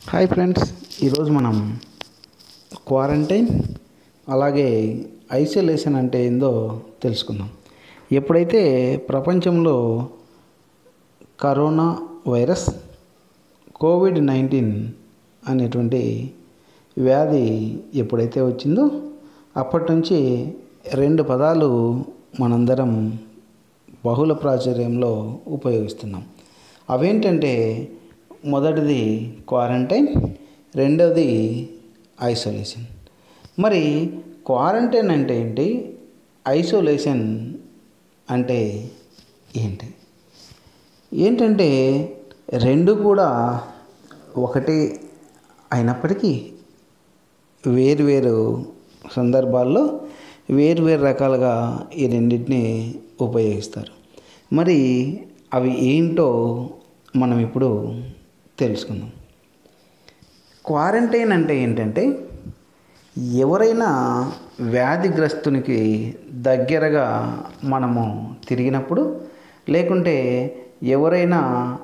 hi friends ఈరోజు మనం quarantine అలాగే ఐసోలేషన్ అంటే ఏందో తెలుసుకుందాం ఎప్పుడైతే ప్రపంచంలో కరోనా వైరస్ కోవిడ్ నైన్టీన్ అనేటువంటి వ్యాధి ఎప్పుడైతే వచ్చిందో అప్పటి నుంచి రెండు పదాలు మనందరం బహుళ ప్రాచుర్యంలో ఉపయోగిస్తున్నాం అవేంటంటే మొదటిది క్వారంటైన్ రెండవది ఐసోలేషన్ మరి క్వారంటైన్ అంటే ఏంటి ఐసోలేషన్ అంటే ఏంటి ఏంటంటే రెండు కూడా ఒకటి అయినప్పటికీ వేరువేరు సందర్భాల్లో వేరువేరు రకాలుగా ఈ రెండింటిని ఉపయోగిస్తారు మరి అవి ఏంటో మనం ఇప్పుడు తెలుసుకుందాం క్వారంటైన్ అంటే ఏంటంటే ఎవరైనా వ్యాధిగ్రస్తునికి దగ్గరగా మనము తిరిగినప్పుడు లేకుంటే ఎవరైనా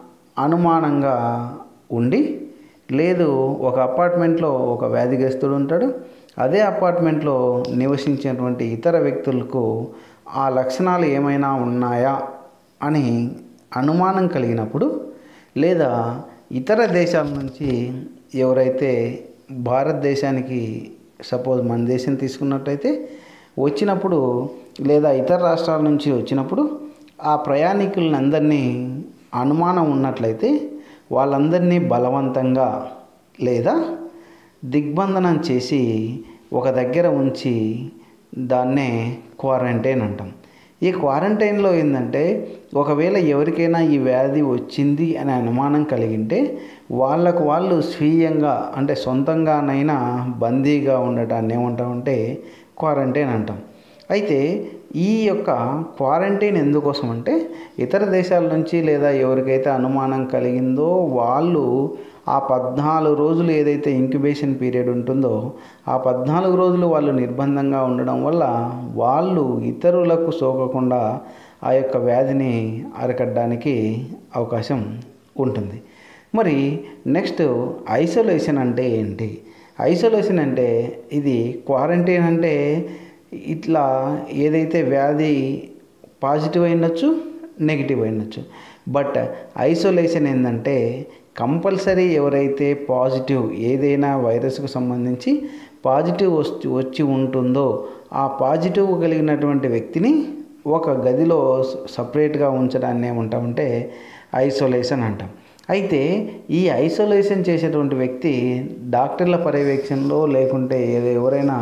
అనుమానంగా ఉండి లేదు ఒక అపార్ట్మెంట్లో ఒక వ్యాధిగ్రస్తుడు ఉంటాడు అదే అపార్ట్మెంట్లో నివసించేటువంటి ఇతర వ్యక్తులకు ఆ లక్షణాలు ఏమైనా ఉన్నాయా అని అనుమానం కలిగినప్పుడు లేదా ఇతర దేశాల నుంచి ఎవరైతే భారతదేశానికి సపోజ్ మన దేశం తీసుకున్నట్టయితే వచ్చినప్పుడు లేదా ఇతర రాష్ట్రాల నుంచి వచ్చినప్పుడు ఆ ప్రయాణికులని అందరినీ అనుమానం ఉన్నట్లయితే వాళ్ళందరినీ బలవంతంగా లేదా దిగ్బంధనం చేసి ఒక దగ్గర ఉంచి దాన్నే క్వారంటైన్ అంటాం ఈ క్వారంటైన్లో ఏంటంటే ఒకవేళ ఎవరికైనా ఈ వ్యాధి వచ్చింది అనే అనుమానం కలిగింటే వాళ్ళకు వాళ్ళు స్వీయంగా అంటే సొంతంగానైనా బందీగా ఉండటాన్ని ఏమంటామంటే క్వారంటైన్ అంటాం అయితే ఈ యొక్క క్వారంటైన్ ఎందుకోసం అంటే ఇతర దేశాల నుంచి లేదా ఎవరికైతే అనుమానం కలిగిందో వాళ్ళు ఆ పద్నాలుగు రోజులు ఏదైతే ఇంక్యుబేషన్ పీరియడ్ ఉంటుందో ఆ పద్నాలుగు రోజులు వాళ్ళు నిర్బంధంగా ఉండడం వల్ల వాళ్ళు ఇతరులకు సోకకుండా ఆ యొక్క వ్యాధిని అరికట్టడానికి అవకాశం ఉంటుంది మరి నెక్స్ట్ ఐసోలేషన్ అంటే ఏంటి ఐసోలేషన్ అంటే ఇది క్వారంటైన్ అంటే ఇట్లా ఏదైతే వ్యాధి పాజిటివ్ అయినచ్చు నెగిటివ్ అయినచ్చు బట్ ఐసోలేషన్ ఏంటంటే కంపల్సరీ ఎవరైతే పాజిటివ్ ఏదైనా వైరస్కు సంబంధించి పాజిటివ్ వచ్చి వచ్చి ఉంటుందో ఆ పాజిటివ్ కలిగినటువంటి వ్యక్తిని ఒక గదిలో సపరేట్గా ఉంచడాన్ని ఏమంటామంటే ఐసోలేషన్ అంటాం అయితే ఈ ఐసోలేషన్ చేసేటువంటి వ్యక్తి డాక్టర్ల పర్యవేక్షణలో లేకుంటే ఎవరైనా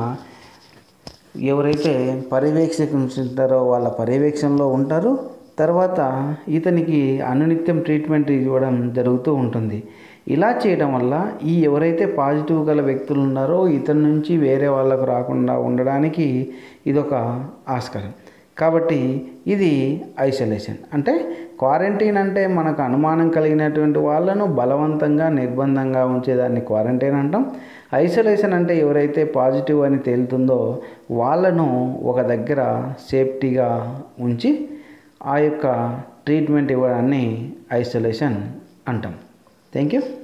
ఎవరైతే పర్యవేక్షించుంటారో వాళ్ళ పర్యవేక్షణలో ఉంటారో తర్వాత ఇతనికి అనునిత్యం ట్రీట్మెంట్ ఇవ్వడం జరుగుతూ ఉంటుంది ఇలా చేయడం వల్ల ఈ ఎవరైతే పాజిటివ్ గల వ్యక్తులు ఉన్నారో ఇతని నుంచి వేరే వాళ్ళకు రాకుండా ఉండడానికి ఇదొక ఆస్కారం కాబట్టి ఇది ఐసోలేషన్ అంటే క్వారంటైన్ అంటే మనకు అనుమానం కలిగినటువంటి వాళ్ళను బలవంతంగా నిర్బంధంగా ఉంచేదాన్ని క్వారంటైన్ అంటాం ఐసోలేషన్ అంటే ఎవరైతే పాజిటివ్ అని తేలుతుందో వాళ్ళను ఒక దగ్గర సేఫ్టీగా ఉంచి ఆ యొక్క ట్రీట్మెంట్ ఇవ్వడాన్ని ఐసోలేషన్ అంటాం థ్యాంక్ యూ